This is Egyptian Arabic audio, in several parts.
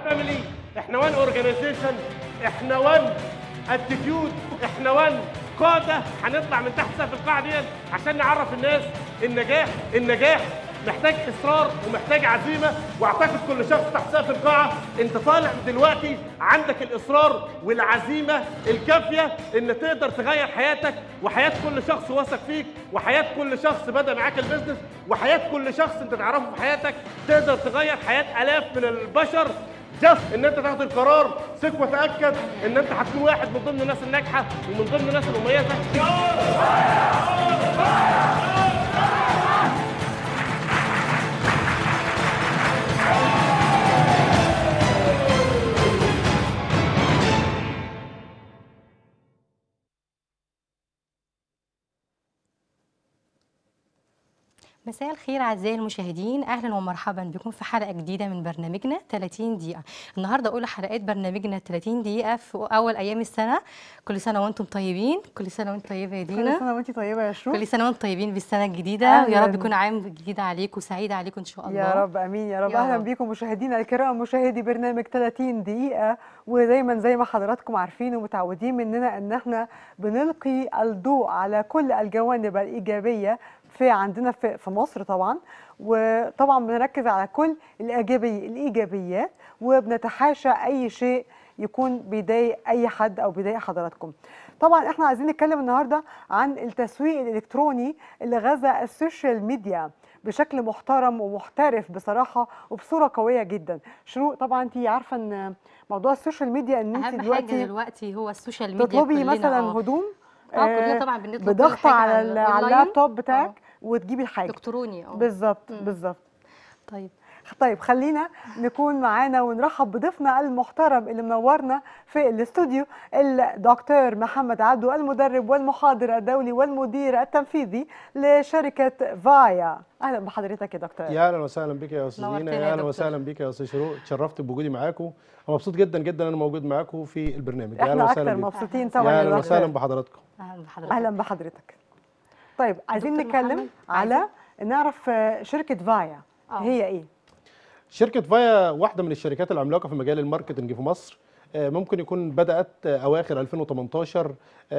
فاميلي احنا وان اورجانيزيشن احنا وان اتيتيود احنا وان قاده هنطلع من تحت سقف القاعه دي عشان نعرف الناس النجاح النجاح محتاج اصرار ومحتاج عزيمه واعتقد كل شخص تحت سقف القاعه انت طالع دلوقتي عندك الاصرار والعزيمه الكافيه ان تقدر تغير حياتك وحياه كل شخص واثق فيك وحياه كل شخص بدا معاك البيزنس وحياه كل شخص انت تعرفه في حياتك تقدر تغير حياه الاف من البشر جاست ان انت تاخد القرار ثق وتاكد ان انت هتكون واحد من ضمن الناس الناجحه ومن ضمن الناس المميزه مساء الخير اعزائي المشاهدين اهلا ومرحبا بكم في حلقه جديده من برنامجنا 30 دقيقه النهارده اولى حلقات برنامجنا 30 دقيقه في اول ايام السنه كل سنه وانتم طيبين كل سنه وانت طيبه يا كل دينا سنه وانت طيبه يا شروق كل سنه وانتم طيبين بالسنه الجديده أهلاً. ويا رب يكون عام جديد عليكم وسعيد عليكم ان شاء الله يا رب امين يا رب يا اهلا رب. بيكم مشاهدينا الكرام مشاهدي برنامج 30 دقيقه ودايما زي ما حضراتكم عارفين ومتعودين مننا ان احنا بنلقي الضوء على كل الجوانب الايجابيه في عندنا في, في مصر طبعا وطبعا بنركز على كل الايجابي الايجابيات وبنتحاشى اي شيء يكون بيضايق اي حد او بيضايق حضراتكم طبعا احنا عايزين نتكلم النهارده عن التسويق الالكتروني اللي غزا السوشيال ميديا بشكل محترم ومحترف بصراحه وبصوره قويه جدا شروق طبعا انت عارفه ان موضوع السوشيال ميديا ان انت اهم حاجه دلوقتي دلوقتي هو السوشيال ميديا تطلبي كلنا مثلا آه. هدوم اه كلنا طبعا بنطلب كل بضغط حاجة على على ال- على الأونلاين. اللابتوب بتاعك آه. وتجيبي الحاجه الكتروني اه بالظبط مم. بالظبط طيب طيب خلينا نكون معانا ونرحب بضيفنا المحترم اللي منورنا في الاستوديو الدكتور محمد عبدو المدرب والمحاضر الدولي والمدير التنفيذي لشركة فايا أهلا بحضرتك يا دكتور يا اهلا وسهلا بك يا استاذ نورتنا دينا يا يا اهلا دكتور. وسهلا بك يا استاذ شروق اتشرفت بوجودي معاكم انا مبسوط جدا جدا انا موجود معاكم في البرنامج يا اهلا احنا وسهلا أكتر بك مبسوطين أهلاً طبعا يا يا اهلا وسهلا دكتور بحضراتكم اهلا بحضرتك أهلا بحضرتك طيب عايزين دكتور نتكلم محمد، على نعرف آه، شركة فايا آه. هي إيه؟ شركه فايا واحده من الشركات العملاقه في مجال الماركتنج في مصر آه، ممكن يكون بدات آه، اواخر 2018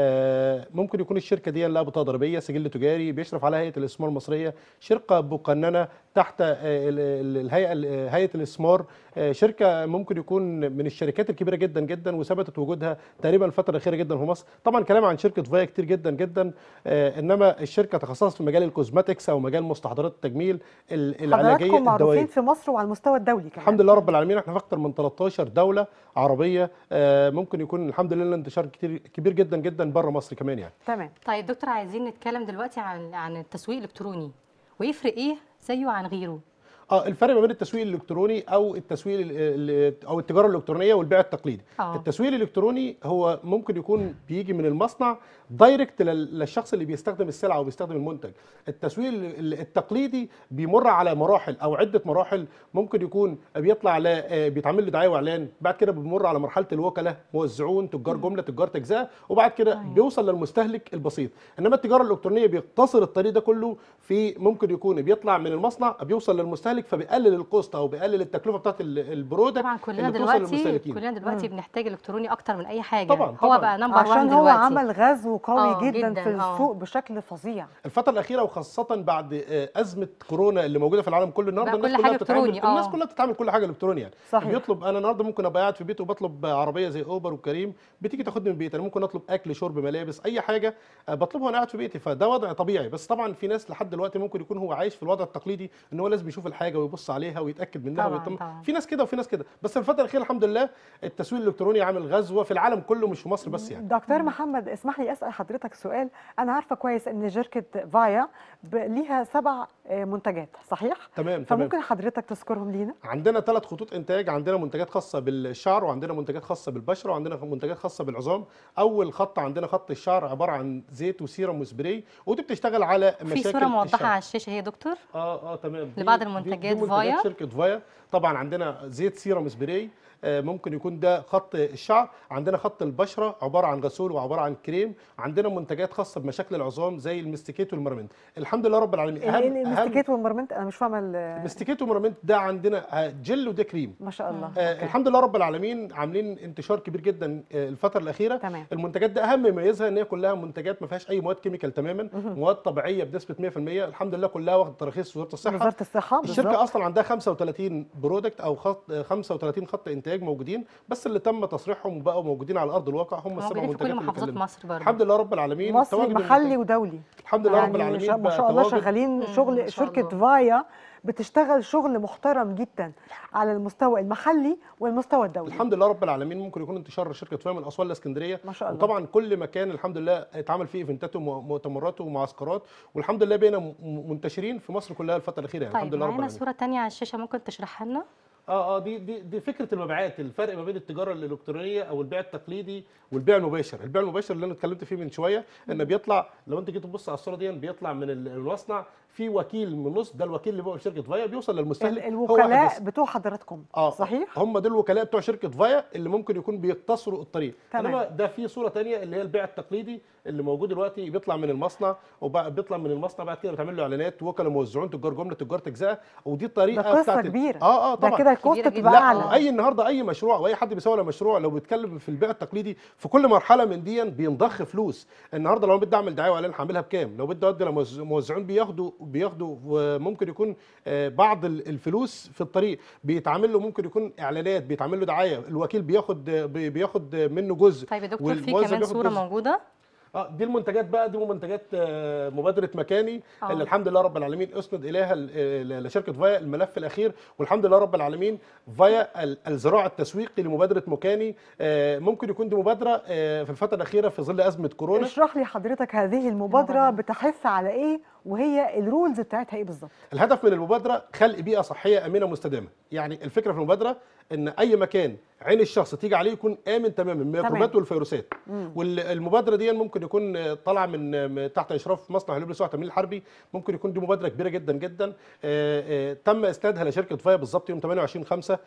آه، ممكن يكون الشركه دي لها بطاقه ضريبيه سجل تجاري بيشرف على هيئه الاستثمار المصريه شركه مقننه تحت آه، ال- ال- الهيئه ال- هيئه الاستثمار آه، شركه ممكن يكون من الشركات الكبيره جدا جدا وثبتت وجودها تقريبا الفتره الاخيره جدا في مصر طبعا كلام عن شركه فايا كتير جدا جدا آه، انما الشركه تخصصت في مجال الكوزماتكس او مجال مستحضرات التجميل ال- العلاجيه حضراتكم معروفين الدوائيه في مصر وعلى المستوى الدولي كمان الحمد لله رب العالمين احنا في اكتر من 13 دوله عربيه آه، ممكن يكون الحمد لله انتشار كتير كبير جدا جدا بره مصر كمان يعني تمام طيب دكتور عايزين نتكلم دلوقتي عن عن التسويق الالكتروني ويفرق ايه زيه عن غيره اه الفرق ما بين التسويق الالكتروني او التسويق ال- ال- او التجاره الالكترونيه والبيع التقليدي آه. التسويق الالكتروني هو ممكن يكون بيجي من المصنع دايركت لل- للشخص اللي بيستخدم السلعه او بيستخدم المنتج التسويق ال- ال- التقليدي بيمر على مراحل او عده مراحل ممكن يكون بيطلع ل آه، بيتعمل له دعايه واعلان بعد كده بيمر على مرحله الوكلاء موزعون تجار جمله تجار تجزئه وبعد كده أيوة. بيوصل للمستهلك البسيط انما التجاره الالكترونيه بيقتصر الطريق ده كله في ممكن يكون بيطلع من المصنع بيوصل للمستهلك فبيقلل الكوست او بيقلل التكلفه بتاعت ال- البرودكت طبعا كلنا اللي بتوصل دلوقتي للمستهلكين. كلنا دلوقتي بنحتاج الكتروني اكتر من اي حاجه طبعاً، هو طبعاً. بقى نمبر 1 عشان هو دلوقتي عمل غزو قوي آه، جدا, جداً، في آه. السوق بشكل فظيع الفتره الاخيره وخاصه بعد آه، ازمه كورونا اللي موجوده في العالم كله النهارده بقى كل الناس حاجة كلها بتتعامل إلكتروني، الناس آه. كلها بتتعامل كل حاجه الكتروني يعني صحيح. بيطلب انا النهارده ممكن ابقى قاعد في بيتي وبطلب عربيه زي اوبر وكريم بتيجي تاخدني من بيتي انا ممكن اطلب اكل شرب ملابس اي حاجه آه، بطلبها وانا قاعد في بيتي فده وضع طبيعي بس طبعا في ناس لحد دلوقتي ممكن يكون هو عايش في الوضع التقليدي ان هو لازم يشوف الحاجه ويبص عليها ويتاكد منها طبعاً، ويطمن. طبعاً. في ناس كده وفي ناس كده بس في الفتره الاخيره الحمد لله التسويق الالكتروني عامل غزوه في العالم كله مش في مصر بس يعني دكتور محمد اسمح لي اسال حضرتك سؤال انا عارفه كويس ان شركه فايا ب- ليها سبع آه، منتجات صحيح تمام تمام فممكن حضرتك تذكرهم لينا عندنا ثلاث خطوط انتاج عندنا منتجات خاصه بالشعر وعندنا منتجات خاصه بالبشره وعندنا منتجات خاصه بالعظام اول خط عندنا خط الشعر عباره عن زيت وسيرم وسبراي ودي بتشتغل على في مشاكل صوره موضحه الشعر. على الشاشه هي يا دكتور اه اه تمام دي- لبعض دي- المنتجات دي منتجات فايا. شركه فايا طبعا عندنا زيت سيرم سبراي آه، ممكن يكون ده خط الشعر عندنا خط البشره عباره عن غسول وعباره عن كريم عندنا منتجات خاصه بمشاكل العظام زي المستيكيت والمرمنت الحمد لله رب العالمين ال- اهم اهم المستيكيت والمرمنت انا مش فاهمه ال- مستيكيت ومرمنت ده عندنا آه، جل وده كريم ما شاء الله آه أوكي. الحمد لله رب العالمين عاملين انتشار كبير جدا آه الفتره الاخيره تمام. المنتجات ده اهم ميزها ان هي كلها منتجات ما فيهاش اي مواد كيميكال تماما مواد طبيعيه بنسبه 100% الحمد لله كلها واخد تراخيص وزاره الصحه وزاره الصحه الشركه بالظبط اصلا عندها 35 برودكت او خط 35 خط انتاج موجودين بس اللي تم تصريحهم وبقوا موجودين على ارض الواقع هم السبع موجودين في منتجات كل اللي محافظات اتكلمنا. مصر برضه الحمد لله رب العالمين مصري تواجد محلي المنتج- ودولي الحمد لله رب يعني العالمين شا- ما بقى شاء الله تواجد- شغالين مم، ما شغل شاء شركه الله. فايا بتشتغل شغل محترم جدا على المستوى المحلي والمستوى الدولي الحمد لله رب العالمين ممكن يكون انتشار شركه فاهم من اسوان لاسكندريه ما شاء الله. وطبعا كل مكان الحمد لله اتعمل فيه ايفنتات ومؤتمرات ومعسكرات والحمد لله بقينا م- منتشرين في مصر كلها الفتره الاخيره يعني الحمد طيب لله رب معانا العالمين صوره تانية على الشاشه ممكن تشرحها لنا اه اه دي دي دي فكره المبيعات الفرق ما بين التجاره الالكترونيه او البيع التقليدي والبيع المباشر البيع المباشر اللي انا اتكلمت فيه من شويه ان بيطلع لو انت جيت تبص على الصوره دي بيطلع من ال- المصنع في وكيل من النص ده الوكيل اللي بيبقى في شركه فايا بيوصل ال- للمستهلك هو واحد الوكلاء بس. بتوع حضراتكم اه صحيح هم دول الوكلاء بتوع شركه فايا اللي ممكن يكون بيقتصروا الطريق تمام. انما ده في صوره تانية اللي هي البيع التقليدي اللي موجود دلوقتي بيطلع من المصنع وبيطلع من المصنع بعد كده بتعمل له اعلانات وكلاء موزعون تجار جمله تجار تجزئه ودي الطريقه ده قصه بتاعت ال- كبيره اه اه ده طبعا كده الكوست كبيرة بتبقى جداً. لا اعلى اي النهارده اي مشروع واي حد بيسوي له مشروع لو بيتكلم في البيع التقليدي في كل مرحله من دي بينضخ فلوس النهارده لو بدي اعمل دعايه واعلان هعملها بكام لو بدي ادي لموزعون بياخدوا بياخدوا وممكن يكون آه، بعض ال- الفلوس في الطريق بيتعمل له ممكن يكون اعلانات بيتعمل له دعايه الوكيل بياخد آه، بي- بياخد منه جزء طيب يا دكتور في والموظف كمان بياخد صوره جزء. موجوده اه دي المنتجات بقى دي منتجات آه، مبادره مكاني آه. اللي الحمد لله رب العالمين اسند اليها ال- ال- لشركه فايا الملف الاخير والحمد لله رب العالمين فايا ال- الذراع التسويقي لمبادره مكاني آه، ممكن يكون دي مبادره آه، في الفتره الاخيره في ظل ازمه كورونا اشرح لي حضرتك هذه المبادره المبادرة. بتحث على ايه وهي الرولز بتاعتها ايه بالظبط الهدف من المبادره خلق بيئه صحيه امنه مستدامه يعني الفكره في المبادره ان اي مكان عين الشخص تيجي عليه يكون امن تماما من الميكروبات والفيروسات والمبادره دي ممكن يكون آه، طالعه من من تحت اشراف مصنع حلول لسوء التمويل الحربي ممكن يكون دي مبادره كبيره جدا جدا آه، آه، تم اسنادها لشركه فايا بالظبط يوم 28 5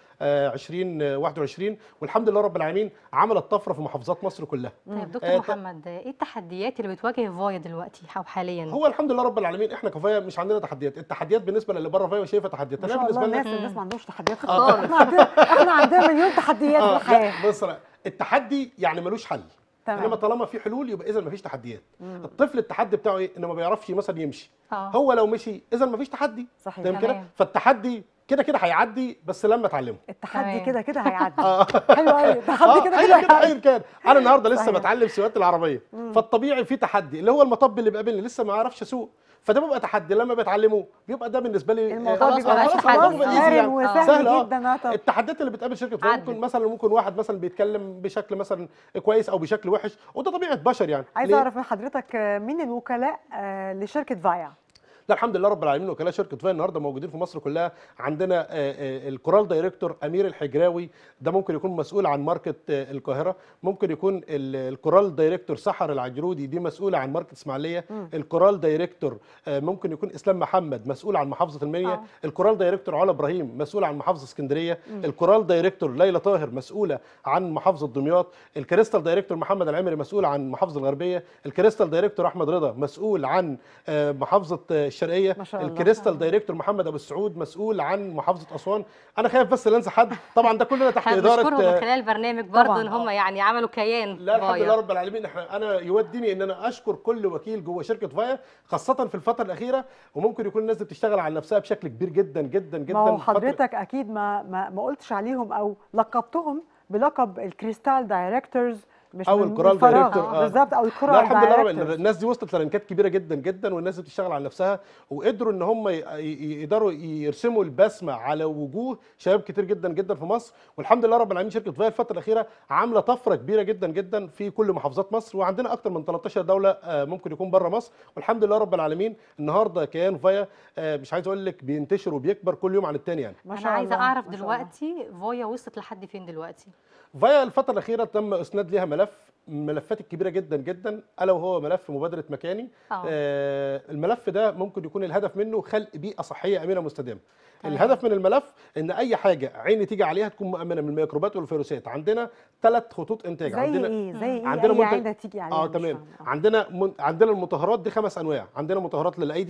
2021 والحمد لله رب العالمين عملت طفره في محافظات مصر كلها طيب دكتور آه، محمد ايه التحديات اللي بتواجه فايا دلوقتي او حاليا هو الحمد لله رب العالمين احنا كفايه مش عندنا تحديات التحديات بالنسبه للي بره فايا شايفه تحديات ما أنا شاء الله بالنسبه الناس لنا الناس ما عندهمش تحديات آه. خالص احنا عندنا احنا عندنا مليون تحديات في آه، الحياه لا بص لا التحدي يعني ملوش حل تمام. انما طالما في حلول يبقى اذا مفيش تحديات الطفل التحدي بتاعه ايه انه ما بيعرفش مثلا يمشي اه هو لو مشي اذا مفيش تحدي صحيح. تمام كده تمام. فالتحدي كده كده هيعدي بس لما اتعلمه التحدي تمام. كده كده هيعدي حلو قوي التحدي آه، كده ايا كده كده هيعدي ايا كان انا النهارده لسه صحيح. بتعلم سواقه العربيه فالطبيعي في تحدي اللي هو المطب اللي بيقابلني لسه ما اعرفش اسوق فده بيبقى تحدي لما بتعلمه بيبقى ده بالنسبه لي الموضوع خلاص بيبقى بقى خلاص تحدي. خلاص آه. مرن يعني. وسهل سهل، آه. جدا آه، طب. التحديات اللي بتقابل شركه فايا عدت. ممكن مثلا ممكن واحد مثلا بيتكلم بشكل مثلا كويس او بشكل وحش وده طبيعه بشر يعني عايز ليه؟ اعرف من حضرتك آه، مين الوكلاء آه، لشركه فايا لا الحمد لله رب العالمين وكلاء شركه فايا النهارده موجودين في مصر كلها عندنا آه، آه، الكورال دايركتور امير الحجراوي ده ممكن يكون مسؤول عن ماركت آه، القاهره ممكن يكون ال- الكورال دايركتور سحر العجرودي دي مسؤوله عن ماركت اسماعيليه الكورال دايركتور آه، ممكن يكون اسلام محمد مسؤول عن محافظه المنيا آه. الكورال دايركتور علا ابراهيم مسؤول عن محافظه اسكندريه الكورال دايركتور ليلى طاهر مسؤوله عن محافظه دمياط الكريستال دايركتور محمد العمري مسؤول عن محافظه الغربيه الكريستال دايركتور احمد رضا مسؤول عن آه، محافظه آه، الشرقيه ما شاء الله. الكريستال دايركتور محمد ابو السعود مسؤول عن محافظه اسوان انا خايف بس لا انسى حد طبعا ده كلنا تحت احنا اداره بنشكرهم من آه، خلال البرنامج برضه طبعاً. ان هم يعني عملوا كيان لا الحمد فايا. لله رب العالمين احنا انا يوديني ان انا اشكر كل وكيل جوه شركه فايا خاصه في الفتره الاخيره وممكن يكون الناس دي بتشتغل على نفسها بشكل كبير جدا جدا جدا ما هو الفترة- حضرتك اكيد ما ما, ما قلتش عليهم او لقبتهم بلقب الكريستال دايركتورز مش أو من- من الكورال فراغ. دايركتور، آه. بالظبط او لا الكورال الحمد لله رب دايركتورز الناس دي وصلت لرنكات كبيره جدا جدا والناس دي بتشتغل على نفسها وقدروا ان هم ي- ي- يقدروا يرسموا البسمه على وجوه شباب كتير جدا جدا في مصر والحمد لله رب العالمين شركه فايا الفتره الاخيره عامله طفره كبيره جدا جدا في كل محافظات مصر وعندنا اكتر من 13 دوله آه، ممكن يكون بره مصر والحمد لله رب العالمين النهارده كيان فايا آه، مش عايز اقول لك بينتشر وبيكبر كل يوم عن التاني يعني ما انا شاء عايزه الله، اعرف ما شاء الله. دلوقتي فايا وصلت لحد فين دلوقتي فايا الفترة الأخيرة تم إسناد ليها ملف من الملفات الكبيرة جدا جدا ألا وهو ملف مبادرة مكاني آه. آه الملف ده ممكن يكون الهدف منه خلق بيئة صحية آمنة مستدامة تمام. الهدف من الملف ان اي حاجه عيني تيجي عليها تكون مؤمنه من الميكروبات والفيروسات عندنا ثلاث خطوط انتاج زي عندنا ايه زي ايه عندنا اي منتج- عينه تيجي عليها اه مش تمام فاهمة. آه. عندنا من... عندنا المطهرات دي خمس انواع عندنا مطهرات للايدي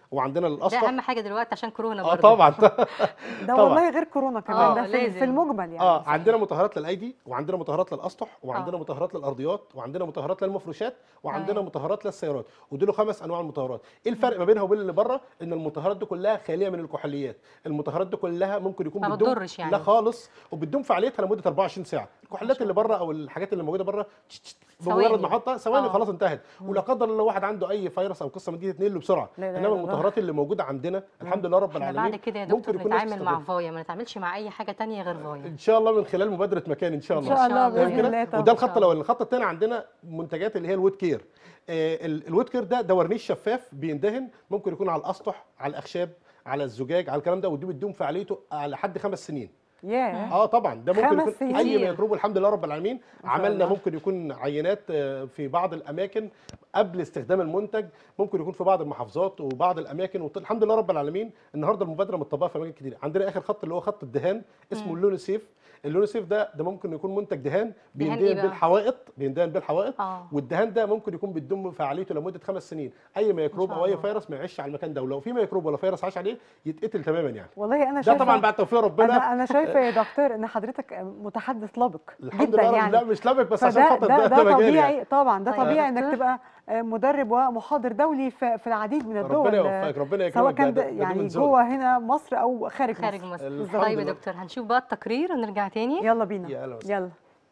وعندنا ده للاسطح اهم حاجه دلوقتي عشان كورونا اه برضه طبعا ده طبعاً. والله غير كورونا كمان آه، ده في, لازم. في المجمل يعني اه عندنا مطهرات للايدي وعندنا مطهرات للاسطح وعندنا آه. مطهرات للارضيات وعندنا مطهرات للمفروشات وعندنا تمام. مطهرات للسيارات ودول خمس انواع المطهرات ايه الفرق ما بينها وبين اللي بره ان المطهرات دي كلها خاليه من الكحوليات المطهرات دي كلها ممكن يكون ما بتدوم بتضرش يعني. لا خالص وبتدوم فعاليتها لمده 24 ساعه الكحوليات اللي بره او الحاجات اللي موجوده بره تش- تش- بمجرد ثواني. ما احطها ثواني آه. خلاص انتهت ولا قدر الله واحد عنده اي فيروس او قصه من دي تتنقل له بسرعه لا إله انما إلا الله. المطهرات اللي موجوده عندنا الحمد لله رب احنا العالمين بعد كده يا ممكن دكتور يكون نفس نتعامل مع التجربة. فايا ما نتعاملش مع اي حاجه تانية غير فايا ان شاء الله من خلال مبادره مكان ان شاء ان الله شاء إن الله شاء الله. باذن تمام الله كده طبعا وده الخط الاول الخط الثاني عندنا منتجات اللي هي الوود كير آه، ال- الوود كير ده ده ورنيش شفاف بيندهن ممكن يكون على الاسطح على الاخشاب على الزجاج على الكلام ده ودي بتدوم فعاليته على حد خمس سنين ياه اه طبعا ده ممكن خمس يكون سنين. اي ميكروب الحمد لله رب العالمين شاء عملنا الله. ممكن يكون عينات آه، في بعض الاماكن قبل استخدام المنتج ممكن يكون في بعض المحافظات وبعض الاماكن وط- الحمد لله رب العالمين النهارده المبادره متطبقه في اماكن كتير عندنا اخر خط اللي هو خط الدهان اسمه اللونيسيف اللونيسيف ده ده ممكن يكون منتج دهان إيه بيندهن بقى؟ بالحوائط بيندهن بالحوائط اه والدهان ده ممكن يكون بتدم فعاليته لمده خمس سنين اي ميكروب ما شاء او اي الله. فيروس ما يعيش على المكان ده ولو في ميكروب ولا فيروس عاش عليه يتقتل تماما يعني والله انا ده شايفه طبعا بعد توفيق ربنا انا انا شايفه يا دكتور ان حضرتك متحدث لبق الحمد جدا لله رب- يعني لا مش لبك بس عشان فده خاطر ده, ده مجالي طبيعي يعني. طبعا ده طيب. طبيعي انك دكتور. تبقى آه، مدرب ومحاضر دولي في, في العديد من الدول ربنا يوفقك ربنا سواء يكرمك كان ده- ده ده- ده يعني من ذوقك. جوه هنا مصر او خارج, خارج مصر مصر الحمد طيب يا لله. دكتور هنشوف بقى التقرير ونرجع تاني يلا بينا يا أهلا وسهلا. يلا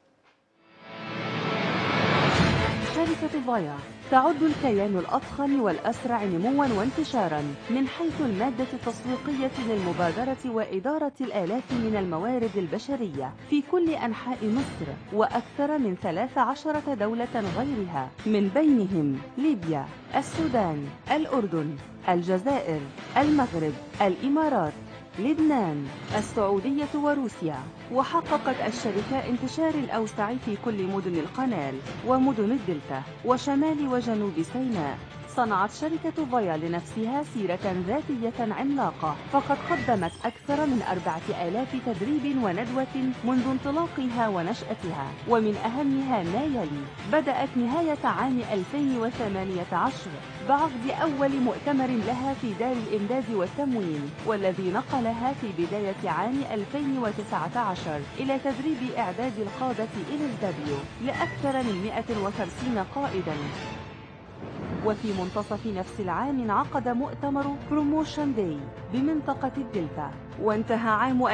شركة فايا تعد الكيان الأضخم والأسرع نموا وانتشارا من حيث المادة التسويقية للمبادرة وإدارة الآلاف من الموارد البشرية في كل أنحاء مصر وأكثر من 13 دولة غيرها من بينهم ليبيا، السودان، الأردن، الجزائر، المغرب، الإمارات، لبنان، السعودية وروسيا وحققت الشركة انتشار الأوسع في كل مدن القنال ومدن الدلتا وشمال وجنوب سيناء صنعت شركة فايا لنفسها سيرة ذاتية عملاقة فقد قدمت أكثر من أربعة آلاف تدريب وندوة منذ انطلاقها ونشأتها ومن أهمها ما يلي بدأت نهاية عام 2018 بعقد أول مؤتمر لها في دار الإمداد والتموين والذي نقلها في بداية عام 2019 إلى تدريب إعداد القادة إلى الدبليو لأكثر من 150 قائدا وفي منتصف نفس العام انعقد مؤتمر بروموشن داي بمنطقة الدلتا وانتهى عام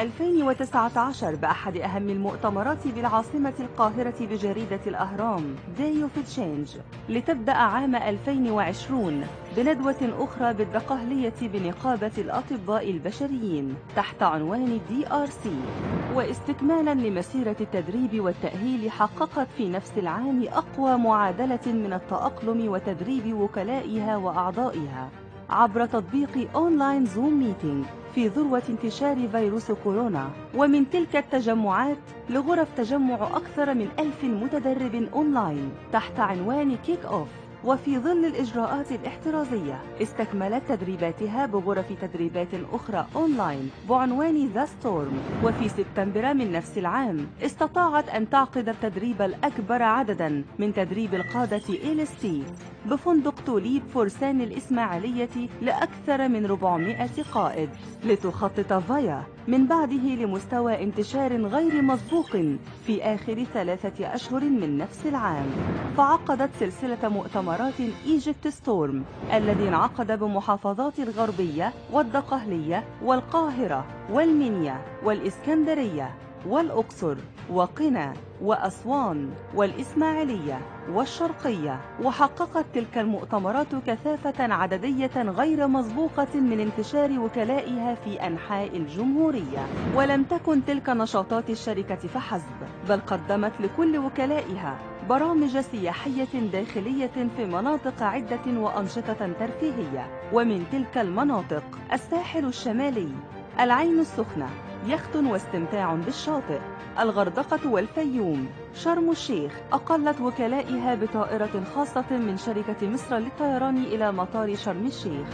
2019 بأحد أهم المؤتمرات بالعاصمة القاهرة بجريدة الأهرام داي اوف تشينج لتبدأ عام 2020 بندوة أخرى بالدقهلية بنقابة الأطباء البشريين تحت عنوان الدي آر سي واستكمالا لمسيرة التدريب والتأهيل حققت في نفس العام أقوى معادلة من التأقلم وتدريب وكلائها وأعضائها عبر تطبيق أونلاين زوم ميتينج في ذروة انتشار فيروس كورونا ومن تلك التجمعات لغرف تجمع أكثر من ألف متدرب أونلاين تحت عنوان كيك أوف وفي ظل الإجراءات الاحترازية استكملت تدريباتها بغرف تدريبات أخرى أونلاين بعنوان ذا ستورم وفي سبتمبر من نفس العام استطاعت أن تعقد التدريب الأكبر عددا من تدريب القادة ALST بفندق توليب فرسان الإسماعيلية لأكثر من 400 قائد لتخطط فايا من بعده لمستوى انتشار غير مسبوق في آخر ثلاثة أشهر من نفس العام فعقدت سلسلة مؤتمرات ايجيبت ستورم الذي انعقد بمحافظات الغربية والدقهلية والقاهرة والمنيا والإسكندرية والأقصر وقنا وأسوان والإسماعيلية والشرقية وحققت تلك المؤتمرات كثافة عددية غير مسبوقة من انتشار وكلائها في أنحاء الجمهورية ولم تكن تلك نشاطات الشركة فحسب بل قدمت لكل وكلائها برامج سياحية داخلية في مناطق عدة وأنشطة ترفيهية ومن تلك المناطق الساحل الشمالي العين السخنة يخت واستمتاع بالشاطئ الغردقة والفيوم شرم الشيخ أقلت وكلائها بطائرة خاصة من شركة مصر للطيران إلى مطار شرم الشيخ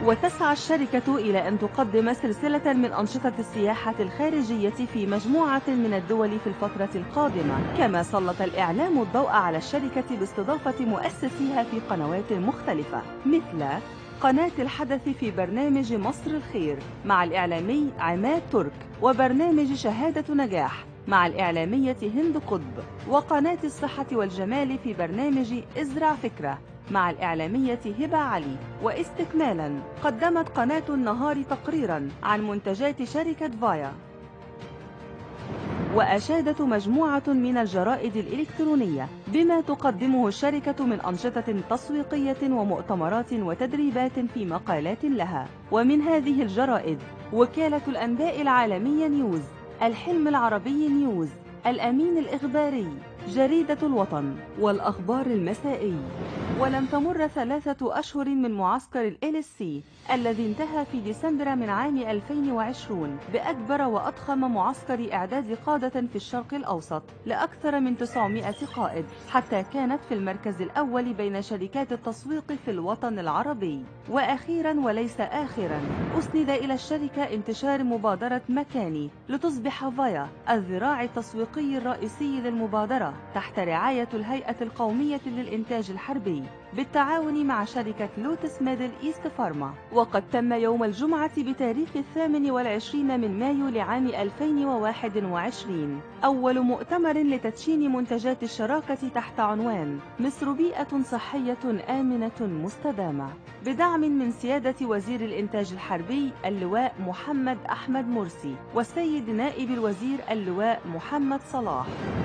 وتسعى الشركة إلى أن تقدم سلسلة من أنشطة السياحة الخارجية في مجموعة من الدول في الفترة القادمة كما سلط الإعلام الضوء على الشركة باستضافة مؤسسيها في قنوات مختلفة مثل قناة الحدث في برنامج مصر الخير مع الإعلامي عماد ترك وبرنامج شهادة نجاح مع الإعلامية هند قطب وقناة الصحة والجمال في برنامج ازرع فكرة مع الإعلامية هبة علي واستكمالا قدمت قناة النهار تقريرا عن منتجات شركة فايا وأشادت مجموعة من الجرائد الإلكترونية بما تقدمه الشركة من أنشطة تسويقية ومؤتمرات وتدريبات في مقالات لها ومن هذه الجرائد وكالة الأنباء العالمية نيوز الحلم العربي نيوز الأمين الإخباري جريدة الوطن والأخبار المسائي ولم تمر ثلاثة أشهر من معسكر ال LSC الذي انتهى في ديسمبر من عام 2020 بأكبر وأضخم معسكر إعداد قادة في الشرق الأوسط لأكثر من 900 قائد حتى كانت في المركز الأول بين شركات التسويق في الوطن العربي وأخيرا وليس آخرا أسند إلى الشركة انتشار مبادرة مكاني لتصبح فايا الذراع التسويقي الرئيسي للمبادرة تحت رعاية الهيئة القومية للإنتاج الحربي بالتعاون مع شركة لوتس ميدل إيست فارما وقد تم يوم الجمعة بتاريخ الثامن والعشرين من مايو لعام 2021 أول مؤتمر لتدشين منتجات الشراكة تحت عنوان مصر بيئة صحية آمنة مستدامة بدعم من سيادة وزير الإنتاج الحربي اللواء محمد أحمد مرسي والسيد نائب الوزير اللواء محمد صلاح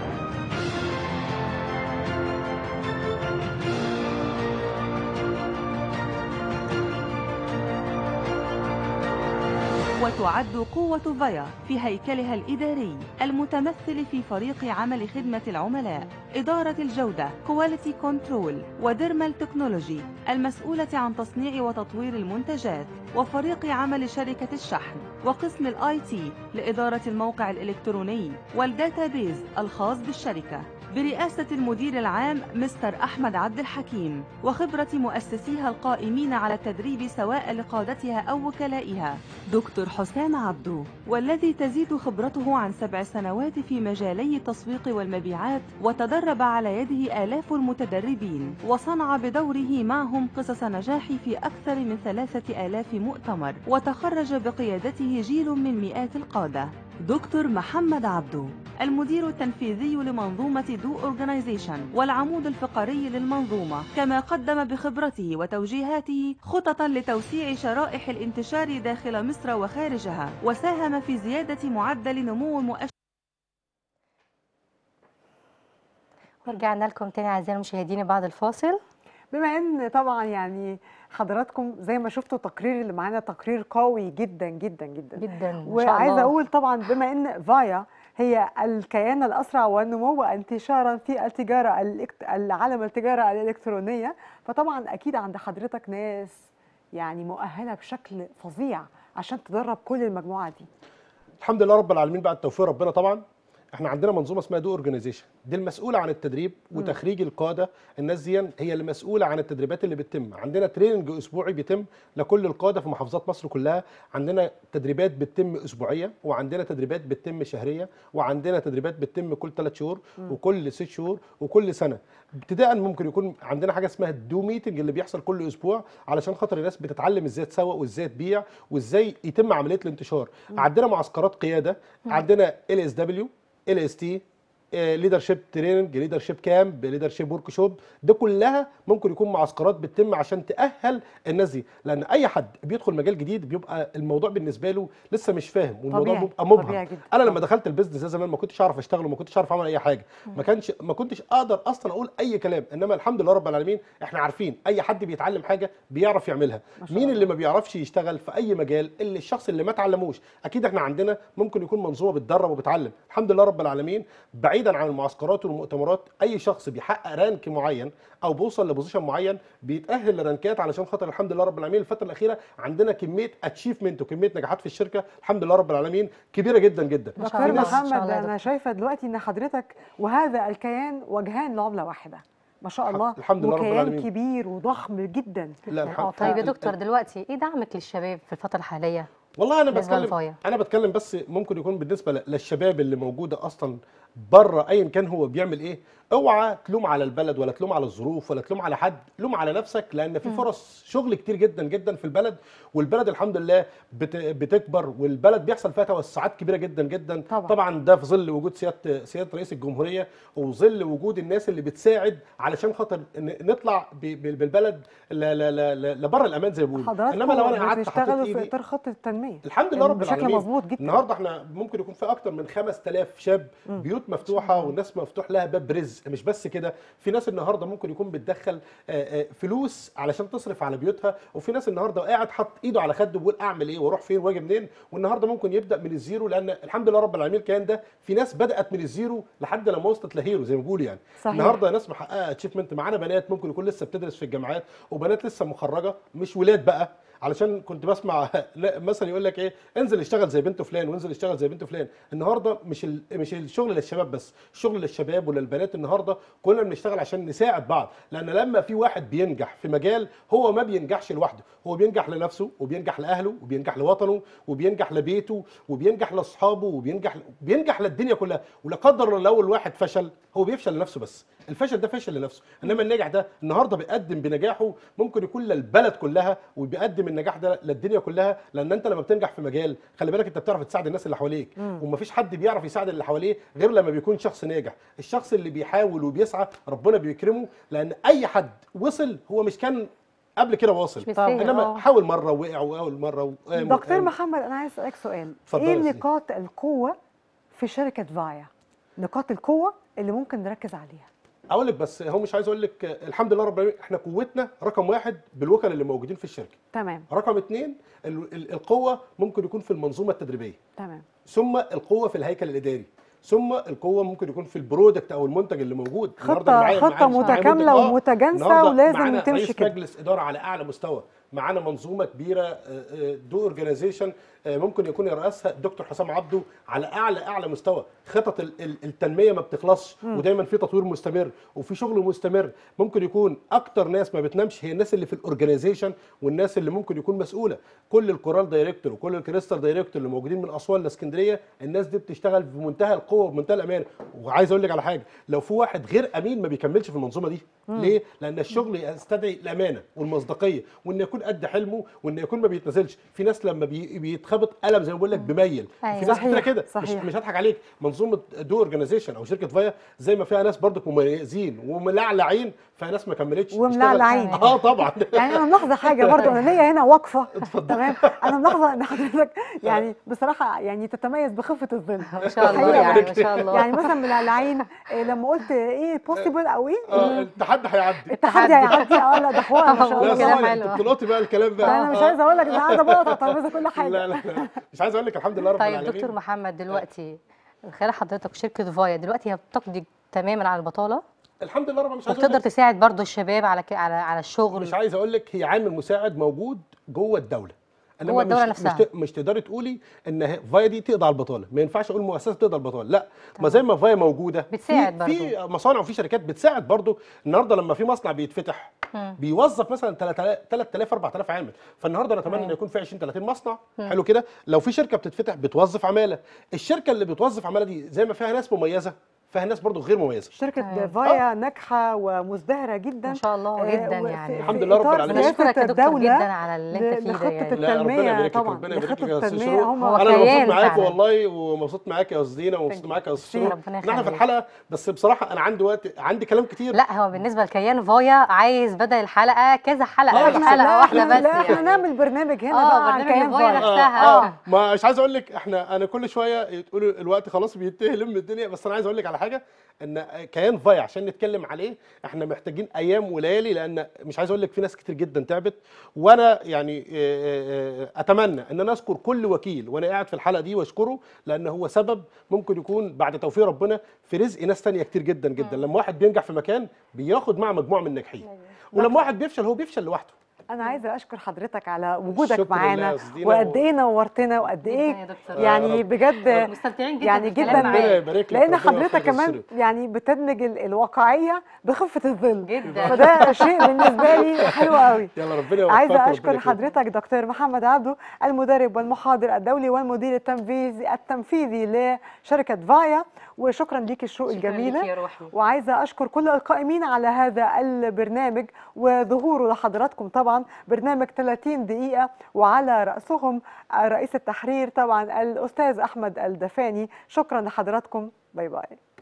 وتعد قوة فايا في هيكلها الإداري المتمثل في فريق عمل خدمة العملاء إدارة الجودة كواليتي كنترول وديرمال تكنولوجي المسؤولة عن تصنيع وتطوير المنتجات وفريق عمل شركة الشحن وقسم الاي تي لإدارة الموقع الإلكتروني والداتابيز الخاص بالشركة برئاسة المدير العام مستر أحمد عبد الحكيم وخبرة مؤسسيها القائمين على التدريب سواء لقادتها أو وكلائها دكتور حسام عبدو والذي تزيد خبرته عن سبع سنوات في مجالي التسويق والمبيعات وتدرب على يده آلاف المتدربين وصنع بدوره معهم قصص نجاح في أكثر من ثلاثة آلاف مؤتمر وتخرج بقيادته جيل من مئات القادة دكتور محمد عبدو المدير التنفيذي لمنظومة دو أورجانيزيشن والعمود الفقري للمنظومة كما قدم بخبرته وتوجيهاته خططا لتوسيع شرائح الانتشار داخل مصر وخارجها وساهم في زيادة معدل نمو مؤشر ورجعنا لكم تاني اعزائي المشاهدين بعد الفاصل بما ان طبعا يعني حضراتكم زي ما شفتوا التقرير اللي معانا تقرير قوي جدا جدا جدا جدا ما شاء وعايزه الله. اقول طبعا بما ان فايا هي الكيان الاسرع والنمو انتشارا في التجاره الإلكت- العالم التجاره الالكترونيه فطبعا اكيد عند حضرتك ناس يعني مؤهله بشكل فظيع عشان تدرب كل المجموعه دي الحمد لله رب العالمين بعد توفيق ربنا طبعا احنا عندنا منظومه اسمها دو اورجانيزيشن دي المسؤوله عن التدريب وتخريج القاده الناس دي هي اللي مسؤوله عن التدريبات اللي بتتم عندنا تريننج اسبوعي بيتم لكل القاده في محافظات مصر كلها عندنا تدريبات بتتم اسبوعيه وعندنا تدريبات بتتم شهريه وعندنا تدريبات بتتم كل ثلاث شهور وكل ست شهور وكل سنه ابتداء ممكن يكون عندنا حاجه اسمها الدو ميتنج اللي بيحصل كل اسبوع علشان خاطر الناس بتتعلم ازاي تسوق وازاي تبيع وازاي يتم عمليه الانتشار عندنا معسكرات قياده عندنا ال اس دبليو ال اس تي ليدرشيب تريننج ليدرشيب كامب ليدرشيب ورك شوب ده كلها ممكن يكون معسكرات بتتم عشان تاهل الناس دي لان اي حد بيدخل مجال جديد بيبقى الموضوع بالنسبه له لسه مش فاهم والموضوع طبيعي، بيبقى مبهم طبيعي جدا. انا لما دخلت البيزنس ده زمان ما كنتش اعرف اشتغل وما كنتش اعرف اعمل اي حاجه ما كانش ما كنتش اقدر اصلا اقول اي كلام انما الحمد لله رب العالمين احنا عارفين اي حد بيتعلم حاجه بيعرف يعملها مين اللي ما بيعرفش يشتغل في اي مجال اللي الشخص اللي ما اتعلموش اكيد احنا عندنا ممكن يكون منظومه بتدرب وبتعلم الحمد لله رب العالمين بعيدا عن المعسكرات والمؤتمرات اي شخص بيحقق رانك معين او بيوصل لبوزيشن معين بيتاهل لرانكات علشان خاطر الحمد لله رب العالمين الفتره الاخيره عندنا كميه اتشيفمنت وكميه نجاحات في الشركه الحمد لله رب العالمين كبيره جدا جدا ما شاء دكتور الله، ما شاء محمد الله يا انا دكتور. شايفه دلوقتي ان حضرتك وهذا الكيان وجهان لعمله واحده ما شاء الله الحمد لله رب وكيان العالمين. كبير وضخم جدا لا اه الحمد طيب يا ال- دكتور ال- دلوقتي ايه دعمك للشباب في الفتره الحاليه والله انا بالنسبة بتكلم للفايا. انا بتكلم بس ممكن يكون بالنسبه ل- للشباب اللي موجوده اصلا بره ايا كان هو بيعمل ايه اوعى تلوم على البلد ولا تلوم على الظروف ولا تلوم على حد لوم على نفسك لان في فرص شغل كتير جدا جدا في البلد والبلد الحمد لله بت- بتكبر والبلد بيحصل فيها توسعات كبيره جدا جدا طبعا. طبعا ده في ظل وجود سياده سياده رئيس الجمهوريه وظل وجود الناس اللي بتساعد علشان خاطر ن- نطلع ب- ب- بالبلد ل- ل- ل- لبره الامان زي ما بيقولوا حضراتكم انما لو انا قعدت حطيت بتشتغلوا في ايدي اطار خطه التنميه الحمد لله رب بشكل العالمين مظبوط جدا النهارده احنا ممكن يكون في اكتر من 5000 شاب بيوت مفتوحه والناس مفتوح لها باب رزق مش بس كده في ناس النهارده ممكن يكون بتدخل آه، آه، فلوس علشان تصرف على بيوتها وفي ناس النهارده قاعد حاط ايده على خده بيقول اعمل ايه واروح فين واجي منين والنهارده ممكن يبدا من الزيرو لان الحمد لله رب العالمين كان ده في ناس بدات من الزيرو لحد لما وصلت لهيرو زي ما بيقولوا يعني صحيح. النهارده ناس محققه اتشيفمنت معانا بنات ممكن يكون لسه بتدرس في الجامعات وبنات لسه مخرجه مش ولاد بقى علشان كنت بسمع لا مثلا يقول لك ايه انزل اشتغل زي بنت فلان وانزل اشتغل زي بنت فلان النهارده مش ال... مش الشغل للشباب بس الشغل للشباب وللبنات النهارده كلنا بنشتغل عشان نساعد بعض لان لما في واحد بينجح في مجال هو ما بينجحش لوحده هو بينجح لنفسه وبينجح لاهله وبينجح لوطنه وبينجح لبيته وبينجح لاصحابه وبينجح بينجح للدنيا كلها ولا قدر الله لو الواحد فشل هو بيفشل لنفسه بس الفشل ده فشل لنفسه انما الناجح ده النهارده بيقدم بنجاحه ممكن يكون للبلد كلها وبيقدم النجاح ده للدنيا كلها لان انت لما بتنجح في مجال خلي بالك انت بتعرف تساعد الناس اللي حواليك ومفيش حد بيعرف يساعد اللي حواليه غير لما بيكون شخص ناجح الشخص اللي بيحاول وبيسعى ربنا بيكرمه لان اي حد وصل هو مش كان قبل كده واصل مش مستاهل، انما آه. حاول مره وقع واول مره وقام دكتور وقام. محمد انا عايز اسالك سؤال اتفضلي ايه يا سيدي. نقاط القوه في شركه فايا نقاط القوه اللي ممكن نركز عليها اقول لك بس هو مش عايز اقول لك آه، الحمد لله رب العالمين احنا قوتنا رقم واحد بالوكلاء اللي موجودين في الشركه تمام رقم اثنين ال- ال- القوه ممكن يكون في المنظومه التدريبيه تمام ثم القوه في الهيكل الاداري ثم القوه ممكن يكون في البرودكت او المنتج اللي موجود النهاردة خطه معايا- خطه معايا- معايا متكامله منتج- آه، ومتجانسه النهاردة ولازم معانا تمشي رئيس كده مجلس اداره على اعلى مستوى معانا منظومه كبيره دو اورجانيزيشن ممكن يكون يرأسها الدكتور حسام عبده على اعلى اعلى مستوى خطط ال- ال- التنميه ما بتخلصش ودايما في تطوير مستمر وفي شغل مستمر ممكن يكون اكتر ناس ما بتنامش هي الناس اللي في الاورجانيزيشن والناس اللي ممكن يكون مسؤوله كل الكورال دايركتور وكل الكريستال دايركتور اللي موجودين من اسوان لاسكندريه الناس دي بتشتغل بمنتهى القوه وبمنتهى الامان وعايز اقول لك على حاجه لو في واحد غير امين ما بيكملش في المنظومه دي ليه لان الشغل يستدعي الامانه والمصداقيه وان يكون قد حلمه وان يكون ما بيتنزلش في ناس لما بي بيتخبط قلم زي ما بقول لك بميل أيوة. في ناس صحيح، كتير كده مش, صحيح. مش هضحك عليك منظومه دو اورجانيزيشن او شركه فايا زي ما فيها ناس برضك مميزين وملعلعين فيها ناس ما كملتش وملعلعين. اشتغل- اه طبعا يعني انا ملاحظه حاجه برضو انا ليا هنا وقفه تمام انا ملاحظه ان حضرتك يعني بصراحه يعني تتميز بخفه الظل ما شاء الله الحقيقة يعني ما شاء الله يعني مثلا ملعلعين إيه لما قلت ايه بوسيبل او ايه اه التحدي هيعدي التحدي هيعدي اه لا ده حوار ما شاء لا الله كلام طبعا حلو. انت بتلقطي بقى الكلام لا بقى انا مش آه. عايزه اقول لك انا قاعده بقى على الترابيزه كل حاجه لا لا لا مش عايز اقول لك الحمد لله رب طيب العالمين دكتور محمد دلوقتي خلال حضرتك شركه فايا دلوقتي هي بتقضي تماما على البطاله الحمد لله رب مش عايز أقول وبتقدر لك تساعد برضو الشباب على ك... على على الشغل مش عايز اقول لك هي عامل مساعد موجود جوه الدوله إنما جوه الدولة مش نفسها. مش, ت- مش تقدري تقولي ان هي- فايا دي تقضي على البطاله ما ينفعش اقول مؤسسه تقضي على البطاله لا ما زي ما فايا موجوده بتساعد في, في مصانع وفي شركات بتساعد برضو النهارده لما في مصنع بيتفتح بيوظف مثلا 3000 4000 عامل فالنهارده نتمنى ان يكون في 20 30 مصنع حلو كده لو في شركه بتتفتح بتوظف عماله الشركه اللي بتوظف عماله دي زي ما فيها ناس مميزه فيها ناس برضو غير مميزه شركه تمام. فايا ناجحه ومزدهره جدا ما شاء الله آه، جدا وفي- يعني في الحمد لله رب إطار العالمين. سياسة بشكرك يا دكتور الدولة جدا على اللي انت فيه ده لخطه يعني لا ربنا التنميه يبارك لك طبعا ربنا يبارك لك لخطه يا استاذ التنميه شروق هم هو انا مبسوط كيان معاك فعلا. والله ومبسوط معاك يا استاذ دينا ومبسوط معاك يا استاذ شروق ربنا ان احنا في يخليك. الحلقه بس بصراحه انا عندي وقت عندي كلام كتير لا هو بالنسبه لكيان فايا عايز بدل الحلقه كذا حلقه آه، مش لا، حلقه لا واحده احنا بس لا احنا يعني نعمل برنامج هنا آه، بقى عن برنامج كيان فايا فايا نفسها. آه, آه. آه مش عايز اقول لك احنا انا كل شويه تقولوا الوقت خلاص بينتهي لم الدنيا بس انا عايز اقول لك على حاجه ان كيان فايا عشان نتكلم عليه احنا محتاجين ايام وليالي لان مش عايز اقول لك في ناس كتير جدا تعبت وانا يعني آه، آه، آه، اتمنى ان انا اذكر كل وكيل وانا قاعد في الحلقه دي واشكره لان هو سبب ممكن يكون بعد توفيق ربنا في رزق ناس تانية كتير جدا جدا لما واحد بينجح في مكان بياخد معاه مجموعه من الناجحين ولما واحد بيفشل هو بيفشل لوحده انا عايزه اشكر حضرتك على وجودك شكر معانا لله يا أستاذ وقد دينا. ايه نورتنا وقد جداً ايه يا دكتور. يا يعني رب. بجد مستمتعين جدا يعني بالكلام جداً معاك. ربنا يبارك لك لان ربنا حضرتك يوفقك كمان ويسترك. يعني بتدمج ال- الواقعيه بخفه الظل جدا فده شيء بالنسبه لي حلو قوي يلا ربنا يوفقك عايزه وربنا اشكر يكرمك. حضرتك دكتور محمد عبده المدرب والمحاضر الدولي والمدير التنفيذي التنفيذي لشركه فايا وشكرا ليك الشروق شكراً الجميله ليك يا روحي وعايزه اشكر كل القائمين على هذا البرنامج وظهوره لحضراتكم طبعا برنامج 30 دقيقه وعلى راسهم رئيس التحرير طبعا الاستاذ احمد الدفاني شكرا لحضراتكم باي باي